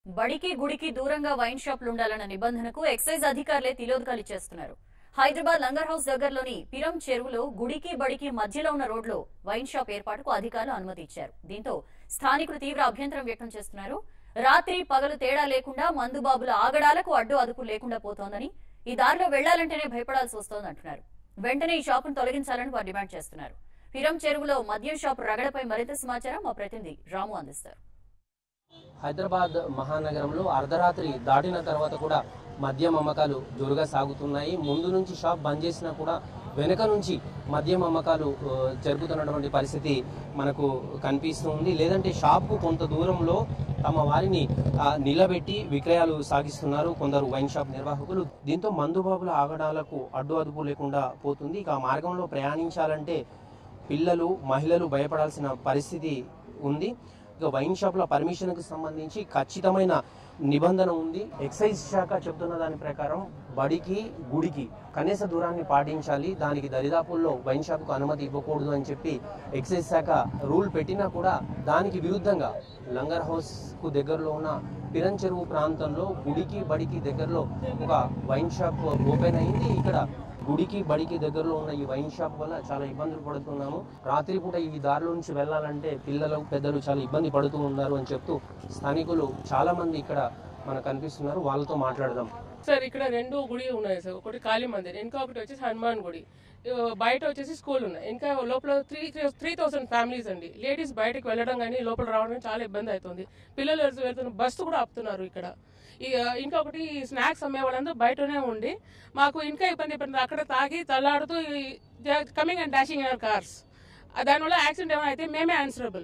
బడికి గుడికి దూరంగా వైన్ షాపులు ఉండాలన్న నిబంధనకు ఎక్సైజ్ అధికారులే తిలోదకాలు ఇచ్చేస్తున్నారు హైదరాబాద్ లంగర్ హౌస్ దగ్గరలోని పిరం చెరువులో గుడికి బడికి మధ్యలో ఉన్న రోడ్లో వైన్ షాప్ ఏర్పాటుకు అధికారులు అనుమతి ఇచ్చారు దీంతో స్థానికులు తీవ్ర అభ్యంతరం వ్యక్తం చేస్తున్నారు రాత్రి పగలు తేడా లేకుండా మందుబాబుల ఆగడాలకు అడ్డు అదుపు లేకుండా పోతోందని ఈ దారిలో వెళ్లాలంటేనే భయపడాల్సి వస్తోందంటున్నారు వెంటనే ఈ షాపును తొలగించాలని వారు డిమాండ్ చేస్తున్నారు పిరం చెరువులో మద్యం షాపు రగడపై మరింత సమాచారం మా ప్రతినిధి రాము అందిస్తారు హైదరాబాద్ మహానగరంలో అర్ధరాత్రి దాటిన తర్వాత కూడా మద్యం అమ్మకాలు జోరుగా సాగుతున్నాయి ముందు నుంచి షాప్ బంద్ చేసినా కూడా వెనుక నుంచి మద్యం అమ్మకాలు ఆ, జరుగుతున్నటువంటి పరిస్థితి మనకు కనిపిస్తుంది లేదంటే షాప్కు కొంత దూరంలో తమ వారిని ఆ, నిలబెట్టి విక్రయాలు సాగిస్తున్నారు కొందరు వైన్ షాప్ నిర్వాహకులు దీంతో మందుబాబుల ఆగడాలకు అడ్డు అదుపు లేకుండా పోతుంది ఇక ఆ మార్గంలో ప్రయాణించాలంటే పిల్లలు మహిళలు భయపడాల్సిన పరిస్థితి ఉంది ఇక వైన్ షాప్ల పర్మిషన్కి సంబంధించి ఖచ్చితమైన నిబంధన ఉంది ఎక్సైజ్ శాఖ చెప్తున్న దాని ప్రకారం బడికి గుడికి కనీస దూరాన్ని పాటించాలి దానికి దరిదాపుల్లో వైన్ షాప్కు అనుమతి ఇవ్వకూడదు అని చెప్పి ఎక్సైజ్ శాఖ రూల్ పెట్టినా కూడా దానికి విరుద్ధంగా లంగర్ హౌస్ కు దగ్గరలో ఉన్న పిరం చెరువు ప్రాంతంలో గుడికి బడికి దగ్గరలో ఒక వైన్ షాప్ ఓపెన్ అయింది ఇక్కడ గుడికి బడికి దగ్గరలో ఉన్న ఈ వైన్ షాప్ వల్ల చాలా ఇబ్బందులు పడుతున్నాము రాత్రిపూట ఈ దారిలో నుంచి వెళ్ళాలంటే పిల్లలు పెద్దలు చాలా ఇబ్బంది పడుతూ ఉన్నారు అని చెప్తూ స్థానికులు చాలా మంది ఇక్కడ మనకు కనిపిస్తున్నారు వాళ్ళతో మాట్లాడదాం సార్ ఇక్కడ రెండు గుడి ఉన్నాయి సార్ ఒకటి కాళీ మందిర్ ఇంకా ఒకటి వచ్చేసి హనుమాన్ గుడి ఆ, బయట వచ్చేసి స్కూల్ ఉన్నాయి ఇంకా లోపల త్రీ త్రీ థౌసండ్ ఫ్యామిలీస్ అండి లేడీస్ బయటకు వెళ్ళడం కానీ లోపల రావడం చాలా ఇబ్బంది అవుతుంది పిల్లలు వెళ్తూ- వెళ్తున్న బస్సు కూడా ఆపుతున్నారు ఇక్కడ ఈ, ఆ, ఇంకొకటి స్నాక్స్ అమ్మే వాళ్ళందరూ బయటనే ఉండి మాకు ఇంకా ఇబ్బంది ఇబ్బంది అక్కడ తాగి తల్లాడుతూ coming and dashing in cars దానివల్ల యాక్సిడెంట్ ఏమైనా అయితే మేమే answerable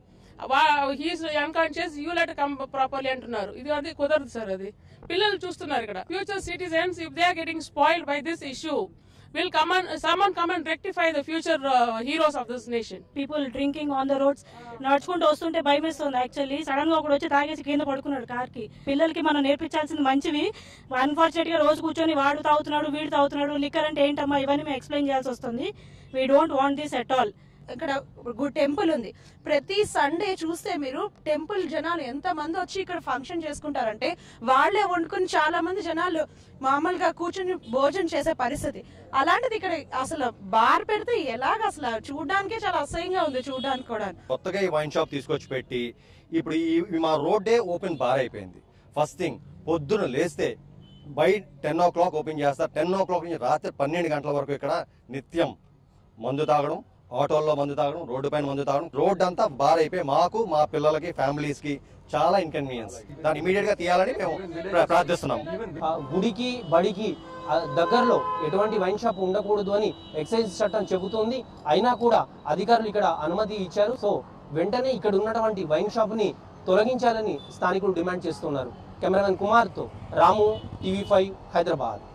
he's unconscious you let come properly అంటున్నారు ఇది అది కుదరదు సార్ అది పిల్లలు చూస్తున్నారు ఇక్కడ future citizens if they are getting spoiled by this issue will come and summon come and rectify the future heroes of this nation people drinking on the roads నడుచుకుంటూ వస్తుంటే భయం వేస్తుంది యాక్చువల్లీ సడన్ గా ఒకడు వచ్చి తాగేసి కింద పడుకున్నాడు కార్ కి పిల్లలకి మనం నేర్పించాల్సింది మంచివి అన్ఫార్చునేట్ గా రోజు కూర్చొని వాడు తాగుతున్నాడు వీడు తాగుతున్నాడు లిక్కర్ అంటే ఏంటమ్మా ఇవన్నీ మేము ఎక్స్ప్లెయిన్ చేయాల్సి వస్తుంది we don't want this at all ఇక్కడ గుడ్ టెంపుల్ ఉంది ప్రతి సండే చూస్తే మీరు టెంపుల్ జనాలు ఎంత మంది వచ్చి ఇక్కడ ఫంక్షన్ చేసుకుంటారంటే వాళ్ళే వండుకుని చాలా మంది జనాలు మామూలుగా కూర్చుని భోజనం చేసే పరిస్థితి అలాంటిది ఇక్కడ అసలు బార్ పెడితే ఎలాగ అసలు చూడడానికే చాలా అసహ్యంగా ఉంది చూడడానికి కూడా కొత్తగా ఈ వైన్ షాప్ తీసుకొచ్చి పెట్టి ఇప్పుడు ఈ ఈ మా రోడ్డే ఓపెన్ బార్ అయిపోయింది ఫస్ట్ థింగ్ పొద్దున లేస్తే by ten o'clock open చేస్తారు టెన్ ఓ క్లాక్ నుంచి రాత్రి పన్నెండు గంటల వరకు ఇక్కడ నిత్యం మందు తాగడం ఆటోల్లో మందు తాగడం రోడ్డు పైన మందు తాగడం రోడ్ అంతా బార్ అయిపోయి మాకు మా పిల్లలకి ఫ్యామిలీస్ కి చాలా ఇన్కన్వీనియన్స్ దాన్ని ఇమీడియట్ గా తీయాలని మేము ప్ర- ప్రార్థిస్తున్నాం ఆ గుడికి బడికి ఆ దగ్గరలో ఎటువంటి వైన్ షాప్ ఉండకూడదు అని ఎక్సైజ్ చట్టం చెబుతోంది అయినా కూడా అధికారులు ఇక్కడ అనుమతి ఇచ్చారు సో వెంటనే ఇక్కడ ఉన్నటువంటి వైన్ షాప్ ని తొలగించాలని స్థానికులు డిమాండ్ చేస్తున్నారు కెమెరామెన్ కుమార్తో రాము టీవీ ఫైవ్ హైదరాబాద్